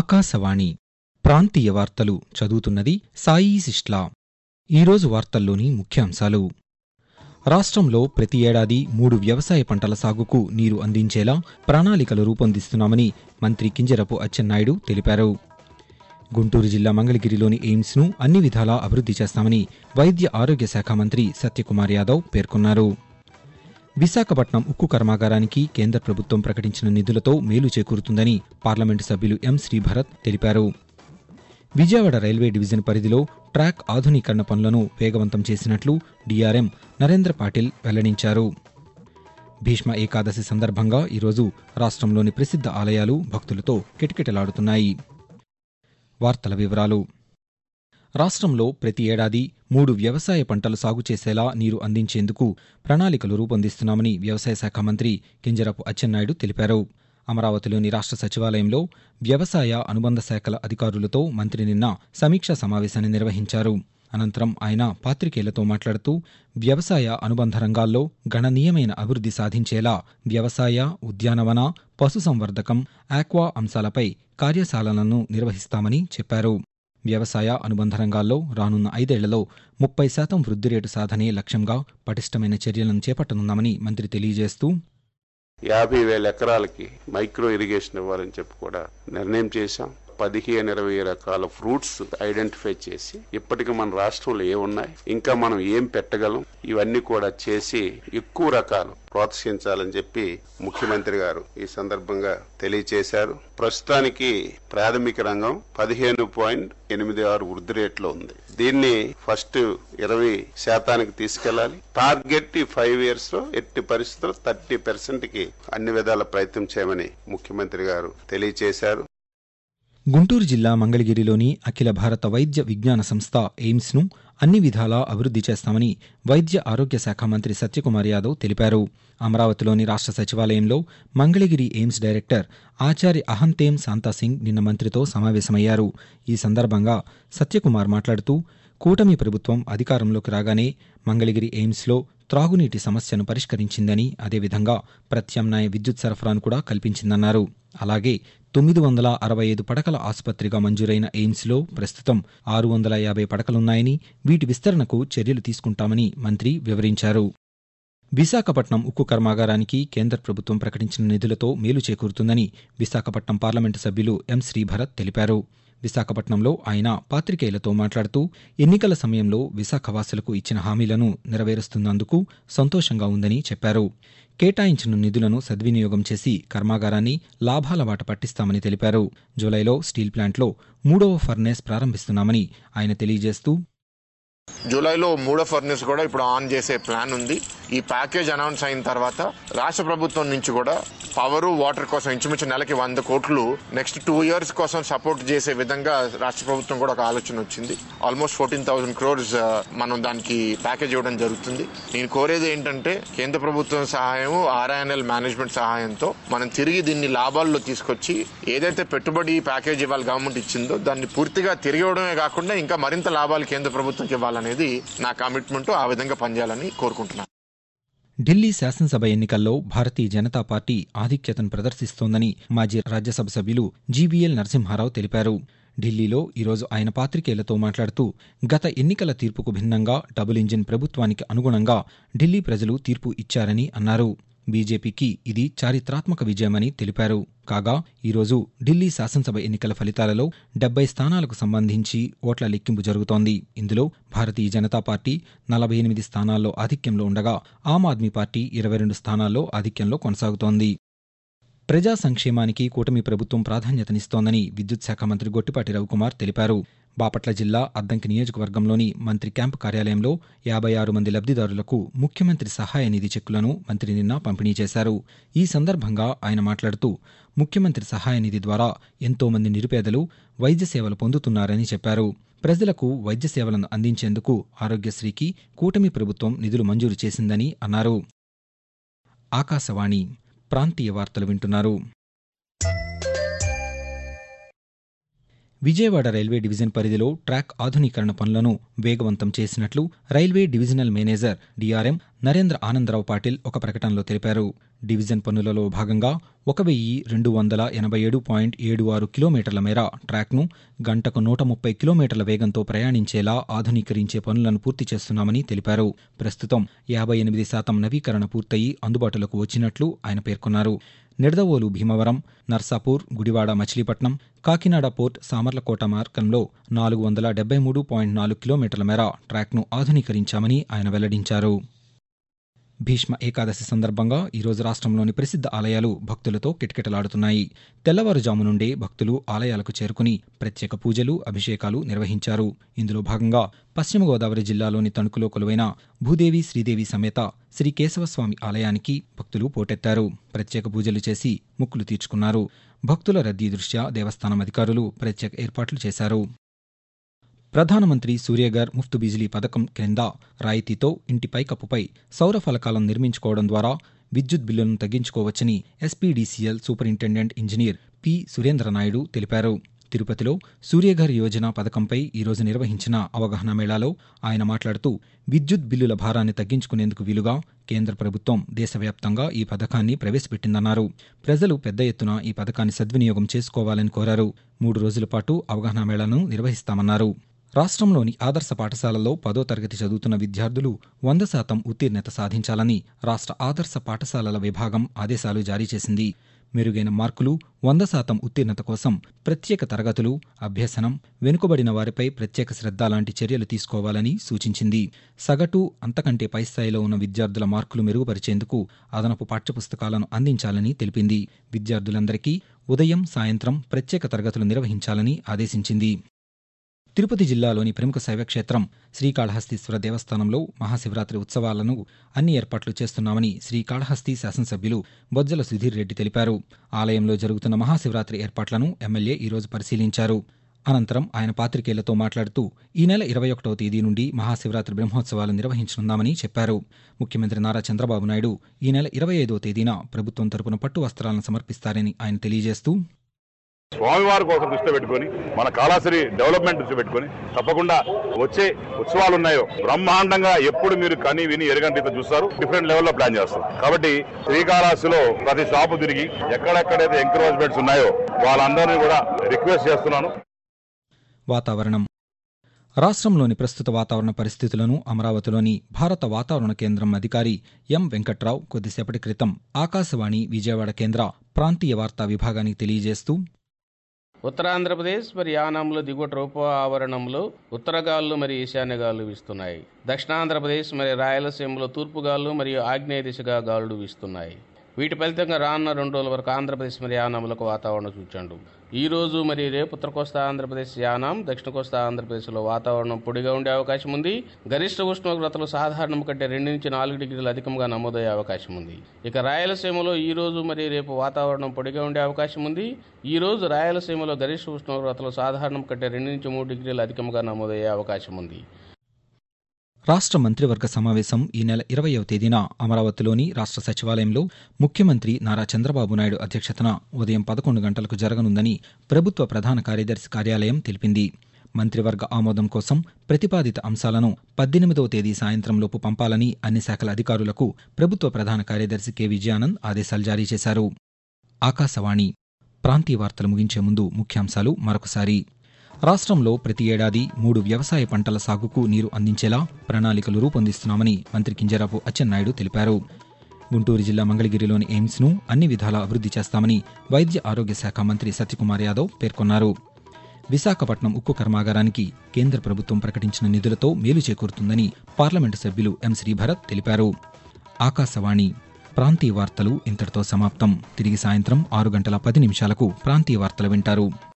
ఆకాశవాణి ప్రాంతీయ వార్తలు చదువుతున్నది సాయి సిస్లా ఈరోజు వార్తల్లోని ముఖ్యాంశాలు రాష్ట్రంలో ప్రతి ఏడాది మూడు వ్యవసాయ పంటల సాగుకు నీరు అందించేలా ప్రణాళికలు రూపొందిస్తున్నామని మంత్రి కింజరపు అచ్చెన్నాయుడు తెలిపారు గుంటూరు జిల్లా మంగళగిరిలోని ఎయిమ్స్ను అన్ని విధాలా అభివృద్ధి చేస్తామని వైద్య ఆరోగ్య శాఖ మంత్రి సత్యకుమార్ యాదవ్ పేర్కొన్నారు విశాఖపట్నం ఉక్కు కర్మాగారానికి కేంద్ర ప్రభుత్వం ప్రకటించిన నిధులతో మేలు చేకూరుతుందని పార్లమెంటు సభ్యులు ఎం శ్రీభరత్ తెలిపారు విజయవాడ రైల్వే డివిజన్ పరిధిలో ట్రాక్ ఆధునీకరణ పనులను వేగవంతం చేసినట్లు డీఆర్ఎం నరేంద్ర పాటిల్ వెల్లడించారు భీష్మ ఏకాదశి సందర్భంగా ఈరోజు రాష్ట్రంలోని ప్రసిద్ధ ఆలయాలు భక్తులతో కిటకిటలాడుతున్నాయి వార్తల వివరాలు రాష్ట్రంలో ప్రతి ఏడాది మూడు వ్యవసాయ పంటలు సాగు చేసేలా నీరు అందించేందుకు ప్రణాళికలు రూపొందిస్తున్నామని వ్యవసాయ శాఖ మంత్రి కింజరపు అచ్చెన్నాయుడు తెలిపారు అమరావతిలోని రాష్ట్ర సచివాలయంలో వ్యవసాయ అనుబంధ శాఖల అధికారులతో మంత్రి నిన్న సమీక్షా సమావేశాన్ని నిర్వహించారు అనంతరం ఆయన పాత్రికేయులతో మాట్లాడుతూ వ్యవసాయ అనుబంధ రంగాల్లో గణనీయమైన అభివృద్ధి సాధించేలా వ్యవసాయ ఉద్యానవన పశుసంవర్ధకం ఆక్వా అంశాలపై కార్యశాలలను నిర్వహిస్తామని చెప్పారు వ్యవసాయ అనుబంధ రంగాల్లో రానున్న ఐదేళ్లలో ముప్పై శాతం వృద్ధి రేటు సాధనే లక్ష్యంగా పటిష్టమైన చర్యలను చేపట్టనున్నామని మంత్రి తెలియజేస్తూ యాభై వేల ఎకరాలకి మైక్రో ఇరిగేషన్ ఇవ్వాలని చెప్పి కూడా నిర్ణయం చేశాం పదిహేను ఇరవై రకాల ఫ్రూట్స్ ఐడెంటిఫై చేసి ఇప్పటికి మన రాష్ట్రంలో ఏమున్నాయి ఇంకా మనం ఏం పెట్టగలం ఇవన్నీ కూడా చేసి ఎక్కువ రకాలు ప్రోత్సహించాలని చెప్పి ముఖ్యమంత్రి గారు ఈ సందర్భంగా తెలియచేశారు ప్రస్తుతానికి ప్రాథమిక రంగం పదిహేను పాయింట్ ఎనిమిది ఆరు వృద్ధి రేట్లో ఉంది దీన్ని ఫస్ట్ ఇరవై శాతానికి తీసుకెళ్లాలి టార్గెట్ ఈ ఫైవ్ ఇయర్స్ లో ఎట్టి పరిస్థితుల్లో థర్టీ పర్సెంట్ కి అన్ని విధాల ప్రయత్నం చేయమని ముఖ్యమంత్రి గారు తెలియచేశారు గుంటూరు జిల్లా మంగళగిరిలోని అఖిల భారత వైద్య విజ్ఞాన సంస్థ ఎయిమ్స్ను అన్ని విధాలా అభివృద్ధి చేస్తామని వైద్య ఆరోగ్య శాఖ మంత్రి సత్యకుమార్ యాదవ్ తెలిపారు అమరావతిలోని రాష్ట్ర సచివాలయంలో మంగళగిరి ఎయిమ్స్ డైరెక్టర్ ఆచార్య అహంతేం శాంతాసింగ్ నిన్న మంత్రితో సమావేశమయ్యారు ఈ సందర్భంగా సత్యకుమార్ మాట్లాడుతూ కూటమి ప్రభుత్వం అధికారంలోకి రాగానే మంగళగిరి ఎయిమ్స్లో త్రాగునీటి సమస్యను పరిష్కరించిందని అదేవిధంగా ప్రత్యామ్నాయ విద్యుత్ సరఫరాను కూడా కల్పించిందన్నారు అలాగే తొమ్మిది వందల అరవై ఐదు పడకల ఆసుపత్రిగా మంజూరైన ఎయిమ్స్లో ప్రస్తుతం ఆరు వందల యాభై పడకలున్నాయని వీటి విస్తరణకు చర్యలు తీసుకుంటామని మంత్రి వివరించారు విశాఖపట్నం ఉక్కు కర్మాగారానికి కేంద్ర ప్రభుత్వం ప్రకటించిన నిధులతో మేలు చేకూరుతుందని విశాఖపట్నం పార్లమెంటు సభ్యులు ఎం శ్రీభరత్ తెలిపారు విశాఖపట్నంలో ఆయన పాత్రికేయులతో మాట్లాడుతూ ఎన్నికల సమయంలో విశాఖవాసులకు ఇచ్చిన హామీలను నెరవేరుస్తున్నందుకు సంతోషంగా ఉందని చెప్పారు కేటాయించిన నిధులను సద్వినియోగం చేసి కర్మాగారాన్ని లాభాల బాట పట్టిస్తామని తెలిపారు జూలైలో స్టీల్ ప్లాంట్లో మూడవ ఫర్నేస్ ప్రారంభిస్తున్నామని ఆయన తెలియజేస్తూ జూలైలో మూడో ఫర్నేస్ కూడా ఇప్పుడు ఆన్ చేసే ప్లాన్ ఉంది ఈ ప్యాకేజ్ అనౌన్స్ అయిన తర్వాత రాష్ట్ర ప్రభుత్వం నుంచి కూడా పవర్ వాటర్ కోసం ఇంచుమించు నెలకి వంద కోట్లు నెక్స్ట్ టూ ఇయర్స్ కోసం సపోర్ట్ చేసే విధంగా రాష్ట్ర ప్రభుత్వం కూడా ఒక ఆలోచన వచ్చింది ఆల్మోస్ట్ ఫోర్టీన్ థౌసండ్ క్రోర్స్ మనం దానికి ప్యాకేజ్ ఇవ్వడం జరుగుతుంది నేను కోరేది ఏంటంటే కేంద్ర ప్రభుత్వం సహాయం ఆర్ఐఎన్ఎల్ మేనేజ్మెంట్ సహాయంతో మనం తిరిగి దీన్ని లాభాల్లో తీసుకొచ్చి ఏదైతే పెట్టుబడి ప్యాకేజ్ ఇవ్వాలి గవర్నమెంట్ ఇచ్చిందో దాన్ని పూర్తిగా తిరిగి ఇవ్వడమే కాకుండా ఇంకా మరింత లాభాలు కేంద్ర ప్రభుత్వంకి ఇవ్వాలనేది నా కమిట్మెంట్ ఆ విధంగా పనిచేయాలని కోరుకుంటున్నాను ఢిల్లీ శాసనసభ ఎన్నికల్లో భారతీయ జనతా పార్టీ ఆధిక్యతను ప్రదర్శిస్తోందని మాజీ రాజ్యసభ సభ్యులు జీవీఎల్ నరసింహారావు తెలిపారు ఢిల్లీలో ఈరోజు ఆయన పాత్రికేయులతో మాట్లాడుతూ గత ఎన్నికల తీర్పుకు భిన్నంగా డబుల్ ఇంజిన్ ప్రభుత్వానికి అనుగుణంగా ఢిల్లీ ప్రజలు తీర్పు ఇచ్చారని అన్నారు బీజేపీకి ఇది చారిత్రాత్మక విజయమని తెలిపారు కాగా ఈరోజు ఢిల్లీ శాసనసభ ఎన్నికల ఫలితాలలో డెబ్బై స్థానాలకు సంబంధించి ఓట్ల లెక్కింపు జరుగుతోంది ఇందులో భారతీయ జనతా పార్టీ నలభై ఎనిమిది స్థానాల్లో ఆధిక్యంలో ఉండగా ఆమ్ ఆద్మీ పార్టీ ఇరవై రెండు స్థానాల్లో ఆధిక్యంలో కొనసాగుతోంది ప్రజా సంక్షేమానికి కూటమి ప్రభుత్వం ప్రాధాన్యతనిస్తోందని విద్యుత్ శాఖ మంత్రి గొట్టిపాటి రవికుమార్ తెలిపారు బాపట్ల జిల్లా అద్దంకి నియోజకవర్గంలోని మంత్రి క్యాంపు కార్యాలయంలో యాభై ఆరు మంది లబ్ధిదారులకు ముఖ్యమంత్రి సహాయ నిధి చెక్కులను మంత్రి నిన్న పంపిణీ చేశారు ఈ సందర్భంగా ఆయన మాట్లాడుతూ ముఖ్యమంత్రి సహాయ నిధి ద్వారా ఎంతో మంది నిరుపేదలు వైద్య సేవలు పొందుతున్నారని చెప్పారు ప్రజలకు వైద్య సేవలను అందించేందుకు ఆరోగ్యశ్రీకి కూటమి ప్రభుత్వం నిధులు మంజూరు చేసిందని అన్నారు ఆకాశవాణి ప్రాంతీయ వార్తలు వింటున్నారు విజయవాడ రైల్వే డివిజన్ పరిధిలో ట్రాక్ ఆధునీకరణ పనులను వేగవంతం చేసినట్లు railway divisional manager DRM Narendra Anandarao Patil ఒక ప్రకటనలో తెలిపారు డివిజన్ పనులలో భాగంగా ఒక వెయ్యి రెండు వందల ఎనభై ఏడు పాయింట్ ఏడు ఆరు కిలోమీటర్ల మేర ట్రాక్ను గంటకు నూట ముప్పై కిలోమీటర్ల వేగంతో ప్రయాణించేలా ఆధునీకరించే పనులను పూర్తి చేస్తున్నామని తెలిపారు ప్రస్తుతం యాభై ఎనిమిది శాతం నవీకరణ పూర్తయి అందుబాటులోకి వచ్చినట్లు ఆయన పేర్కొన్నారు నిడదవోలు భీమవరం నర్సాపూర్ గుడివాడ మచిలీపట్నం కాకినాడ పోర్ట్ సామర్లకోట మార్గంలో నాలుగు వందల డెబ్బై మూడు పాయింట్ నాలుగు కిలోమీటర్ల మేర ట్రాక్ను ఆధునీకరించామని ఆయన వెల్లడించారు భీష్మ ఏకాదశి సందర్భంగా ఈరోజు రాష్ట్రంలోని ప్రసిద్ధ ఆలయాలు భక్తులతో కిటకిటలాడుతున్నాయి తెల్లవారుజాము నుండే భక్తులు ఆలయాలకు చేరుకుని ప్రత్యేక పూజలు అభిషేకాలు నిర్వహించారు ఇందులో భాగంగా పశ్చిమ గోదావరి జిల్లాలోని తణుకులో కొలువైన భూదేవి శ్రీదేవి సమేత శ్రీ కేశవస్వామి ఆలయానికి భక్తులు పోటెత్తారు ప్రత్యేక పూజలు చేసి ముక్కులు తీర్చుకున్నారు భక్తుల రద్దీ దృష్ట్యా దేవస్థానం అధికారులు ప్రత్యేక ఏర్పాట్లు చేశారు ప్రధానమంత్రి సూర్యగర్ ముఫ్తు బిజిలీ పథకం క్రింద రాయితీతో ఇంటి పైకప్పుపై సౌర ఫలకాలను నిర్మించుకోవడం ద్వారా విద్యుత్ బిల్లులను తగ్గించుకోవచ్చని SPDCL superintendent engineer P Surendra Naidu తెలిపారు తిరుపతిలో సూర్యఘర్ యోజన పథకంపై ఈరోజు నిర్వహించిన అవగాహన మేళాలో ఆయన మాట్లాడుతూ విద్యుత్ బిల్లుల భారాన్ని తగ్గించుకునేందుకు వీలుగా కేంద్ర ప్రభుత్వం దేశవ్యాప్తంగా ఈ పథకాన్ని ప్రవేశపెట్టిందన్నారు ప్రజలు పెద్ద ఎత్తున ఈ పథకాన్ని సద్వినియోగం చేసుకోవాలని కోరారు మూడు రోజుల పాటు అవగాహన మేళాను నిర్వహిస్తామన్నారు రాష్ట్రంలోని ఆదర్శ పాఠశాలల్లో పదో తరగతి చదువుతున్న విద్యార్థులు వంద శాతం ఉత్తీర్ణత సాధించాలని రాష్ట్ర ఆదర్శ పాఠశాలల విభాగం ఆదేశాలు జారీ చేసింది మెరుగైన మార్కులు వంద శాతం ఉత్తీర్ణత కోసం ప్రత్యేక తరగతులు అభ్యసనం వెనుకబడిన వారిపై ప్రత్యేక శ్రద్ధ లాంటి చర్యలు తీసుకోవాలని సూచించింది సగటు అంతకంటే పై స్థాయిలో ఉన్న విద్యార్థుల మార్కులు మెరుగుపరిచేందుకు అదనపు పాఠ్యపుస్తకాలను అందించాలని తెలిపింది విద్యార్థులందరికీ ఉదయం సాయంత్రం ప్రత్యేక తరగతులు నిర్వహించాలని ఆదేశించింది తిరుపతి జిల్లాలోని ప్రముఖ శైవక్షేత్రం శ్రీకాళహస్తీశ్వర దేవస్థానంలో మహాశివరాత్రి ఉత్సవాలను అన్ని ఏర్పాట్లు చేస్తున్నామని శ్రీకాళహస్తి శాసనసభ్యులు బొజ్జల సుధీర్ రెడ్డి తెలిపారు ఆలయంలో జరుగుతున్న మహాశివరాత్రి ఏర్పాట్లను ఎమ్మెల్యే ఈరోజు పరిశీలించారు అనంతరం ఆయన పాత్రికేయులతో మాట్లాడుతూ ఈ నెల ఇరవై ఒకటవ తేదీ నుండి మహాశివరాత్రి బ్రహ్మోత్సవాలు నిర్వహించనున్నామని చెప్పారు ముఖ్యమంత్రి నారా చంద్రబాబు నాయుడు ఈ నెల ఇరవై ఐదో తేదీన ప్రభుత్వం తరపున పట్టు వస్త్రాలను సమర్పిస్తారని ఆయన తెలియజేస్తూ స్వామివారి కోసం దృష్టి పెట్టుకొని మన కాళాశ్రీ డెవలప్మెంట్ దృష్టి పెట్టుకొని తప్పకుండా వచ్చే ఉత్సవాలు ఉన్నాయో బ్రహ్మాండంగా ఎప్పుడు మీరు కని విని ఎరగంటితో చూస్తారు డిఫరెంట్ లెవెల్లో ప్లాన్ చేస్తారు కాబట్టి శ్రీకాళహస్తిలో ప్రతి షాపు తిరిగి ఎక్కడెక్కడైతే ఎంకరేజ్మెంట్స్ ఉన్నాయో వాళ్ళందరినీ కూడా రిక్వెస్ట్ చేస్తున్నాను వాతావరణం రాష్ట్రంలోని ప్రస్తుత వాతావరణ పరిస్థితులను అమరావతిలోని భారత వాతావరణ కేంద్రం అధికారి ఎం వెంకట్రావు కొద్దిసేపటి క్రితం ఆకాశవాణి విజయవాడ కేంద్ర ప్రాంతీయ వార్తా విభాగానికి తెలియజేస్తూ ఉత్తరాంధ్రప్రదేశ్ మరి యానాంలో దిగువ ట్రోపో ఆవరణంలో ఉత్తర గాలులు మరియు ఈశాన్య గాలులు వీస్తున్నాయి దక్షిణాంధ్రప్రదేశ్ మరి రాయలసీమలో తూర్పు గాలులు మరియు ఆగ్నేయ దిశగా గాలులు వీస్తున్నాయి వీటి ఫలితంగా రానున్న రెండు రోజుల వరకు ఆంధ్రప్రదేశ్ మరి యానాములకు వాతావరణం సూచనలు ఈ రోజు మరియు రేపు ఉత్తర కోస్తా ఆంధ్రప్రదేశ్ యానాం దక్షిణ కోస్తా ఆంధ్రప్రదేశ్లో వాతావరణం పొడిగా ఉండే అవకాశం ఉంది గరిష్ట ఉష్ణోగ్రతలు సాధారణం కంటే రెండు నుంచి నాలుగు డిగ్రీలు అధికంగా నమోదయ్యే అవకాశం ఉంది ఇక రాయలసీమలో ఈ రోజు మరియు రేపు వాతావరణం పొడిగా ఉండే అవకాశం ఉంది ఈ రోజు రాయలసీమలో గరిష్ట ఉష్ణోగ్రతలు సాధారణం కంటే రెండు నుంచి మూడు డిగ్రీలు అధికంగా నమోదయ్యే అవకాశం ఉంది రాష్ట్ర మంత్రివర్గ సమావేశం ఈ నెల ఇరవయవ తేదీన అమరావతిలోని రాష్ట్ర సచివాలయంలో ముఖ్యమంత్రి నారా చంద్రబాబు నాయుడు అధ్యక్షతన ఉదయం పదకొండు గంటలకు జరగనుందని ప్రభుత్వ ప్రధాన కార్యదర్శి కార్యాలయం తెలిపింది మంత్రివర్గ ఆమోదం కోసం ప్రతిపాదిత అంశాలను పద్దెనిమిదవ తేదీ సాయంత్రంలోపు పంపాలని అన్ని శాఖల అధికారులకు ప్రభుత్వ ప్రధాన కార్యదర్శి కె విజయానంద్ ఆదేశాలు జారీ చేశారు ఆకాశవాణి ప్రాంతీయ వార్తలు ముగించే ముందు ముఖ్యాంశాలు మరొకసారి రాష్ట్రంలో ప్రతి ఏడాది మూడు వ్యవసాయ పంటల సాగుకు నీరు అందించేలా ప్రణాళికలు రూపొందిస్తున్నామని మంత్రి కింజరాపు అచ్చెన్నాయుడు తెలిపారు గుంటూరు జిల్లా మంగళగిరిలోని ఎయిమ్స్ను అన్ని విధాలా అభివృద్ధి చేస్తామని వైద్య ఆరోగ్య శాఖ మంత్రి సత్యకుమార్ యాదవ్ పేర్కొన్నారు విశాఖపట్నం ఉక్కు కర్మాగారానికి కేంద్ర ప్రభుత్వం ప్రకటించిన నిధులతో మేలు చేకూరుతుందని పార్లమెంటు సభ్యులు ఎం శ్రీభరత్ తెలిపారు ఆకాశవాణి ప్రాంతీయ వార్తలు ఇంతటితో సమాప్తం తిరిగి సాయంత్రం ఆరు గంటల పది నిమిషాలకు ప్రాంతీయ వార్తలు వింటారు